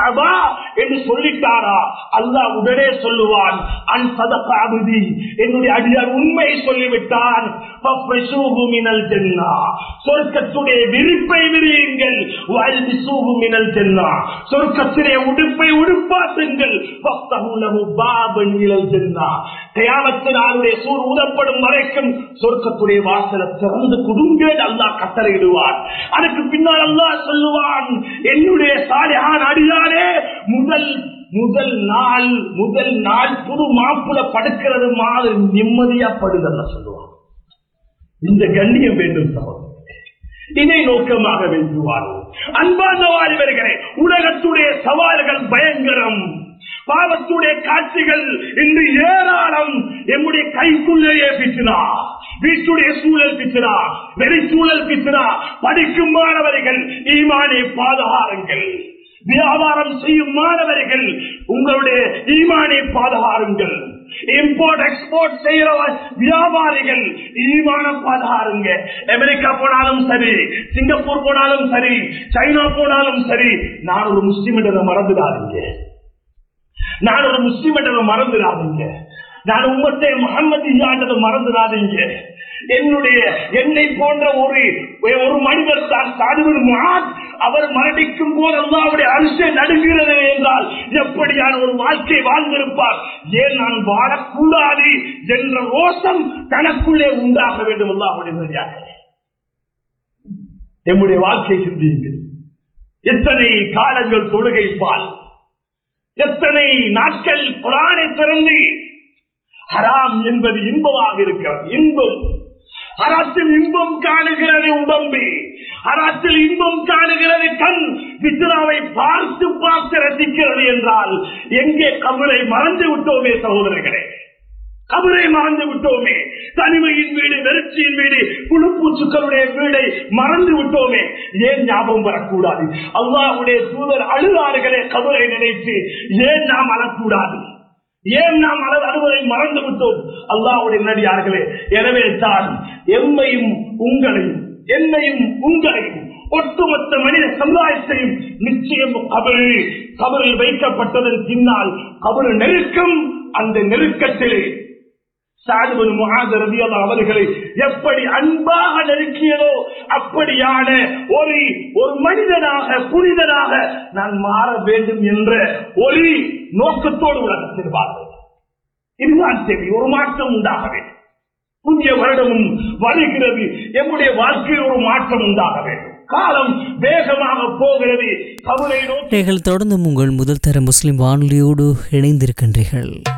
காபா என்று சொல்லிட்டாரா அல்லாஹ் உடனே சொல்லுவான் அன் சதக அபுதி என்னுடைய அடியார் உண்மை சொல்லிவிட்டான் ஃபஃப்ரிஷூஹு மினல் ஜன்னா சொர்க்கத்துடைய விரிப்பை விரியுங்கள் வல்பிசூஹு மினல் ஜன்னா சொர்க்கத்திலே உடுப்பை உடுப்பாட்டுங்கள் ஃபஃப்தஹு லஹு பாபன் இலல் ஜன்னா கியாமத்து நாளுடைய சூர் ஊதப்படும் வரைக்கும் சொர்க்கத்துடைய வாசலை திறந்து குடுங்கள் அல்லாஹ் கட்டளையிடுவான் அதுக்கு பின்னால் அல்லாஹ் சொல்லுவான் என்னுடைய சாலிஹான் அடியாரே முதல் முதல் நாள் முதல் நாள் புது மாப்புல படுக்கிறது மாதிரி நிம்மதியா படுதல்ல சொல்லுவான் இந்த கண்ணியம் வேண்டும் சகோதரர்களே இதை நோக்கமாக வேண்டுவார்கள் அன்பான வாலிபர்களே உலகத்துடைய சவால்கள் பயங்கரம் பாவத்துடைய காட்சிகள் இன்று ஏராளம் எம்முடைய கைக்குள்ளேயே பிச்சினா வீட்டுடைய சூழல் பிச்சினா வெறிச்சூழல் பிச்சினா படிக்கும் மாணவர்கள் ஈமானை பாதுகாருங்கள் வியாபாரம் செய்யும் மாணவர்கள் உங்களுடைய ஈமானை பாதுகாருங்கள் இம்போர்ட் எக்ஸ்போர்ட் செய்யற வியாபாரிகள் ஈமான பாதுகாருங்க அமெரிக்கா போனாலும் சரி சிங்கப்பூர் போனாலும் சரி சைனா போனாலும் சரி நான் ஒரு முஸ்லிம் என்றதை மறந்துடாதீங்க நான் ஒரு முஸ்லிம் என்றதை மறந்துடாதீங்க நான் உம்மத்தை முகமது என்றதை மறந்துடாதீங்க என்னுடைய என்னை போன்ற ஒரு ஒரு மனிதர் தான் சாதுவில் முகாத் அவர் மரணிக்கும் போது அல்லாவுடைய அரிசை நடுங்கிறது என்றால் எப்படியான ஒரு வாழ்க்கை வாழ்ந்திருப்பார் ஏன் நான் வாழக்கூடாது என்ற ரோஷம் தனக்குள்ளே உண்டாக வேண்டும் அல்லாவுடைய நம்முடைய வாழ்க்கை சிந்தியுங்கள் எத்தனை காலங்கள் தொழுகை பால் எத்தனை நாட்கள் குரானை திறந்து ஹராம் என்பது இன்பமாக இருக்கிறது இன்பம் அராத்தில் இன்பம் காணுகிறது உடம்பு அராத்தில் இன்பம் காணுகிறது கண் பித்ராவை பார்த்து பார்த்து ரசிக்கிறது என்றால் எங்கே கபரை மறந்து விட்டோமே சகோதரர்களே கபரை மறந்து விட்டோமே தனிமையின் வீடு வெறுச்சியின் வீடு புழுப்பூச்சுக்களுடைய வீடை மறந்து விட்டோமே ஏன் ஞாபகம் வரக்கூடாது அல்லாவுடைய தூதர் அழுதார்களே கபரை நினைத்து ஏன் நாம் அழக்கூடாது ஏன் நாம் அளவு அறுவதை மறந்து விட்டோம் அல்லாவுடைய நடிகார்களே எனவே தான் எம்மையும் உங்களையும் என்னையும் உங்களையும் ஒட்டுமொத்த மனித சமுதாயத்தையும் நிச்சயம் கபரு கபரில் வைக்கப்பட்டதன் பின்னால் கபரு நெருக்கம் அந்த நெருக்கத்திலே சாதுவன் முகாத ரவியல்லா அவர்களை எப்படி அன்பாக நெருக்கியதோ அப்படியான ஒரு ஒரு மனிதனாக புனிதனாக நான் மாற வேண்டும் என்ற ஒரு நோக்கத்தோடு உலகத்தில் வாழ்வது இதுதான் தேவை ஒரு மாற்றம் உண்டாக வேண்டும் புதிய வருடமும் வருகிறது எம்முடைய வாழ்க்கையில் ஒரு மாற்றம் உண்டாக வேண்டும் காலம் வேகமாக போகிறது கவலை நோக்கி நீங்கள் தொடர்ந்து உங்கள் முதல் தர முஸ்லிம் வானொலியோடு இணைந்திருக்கின்றீர்கள்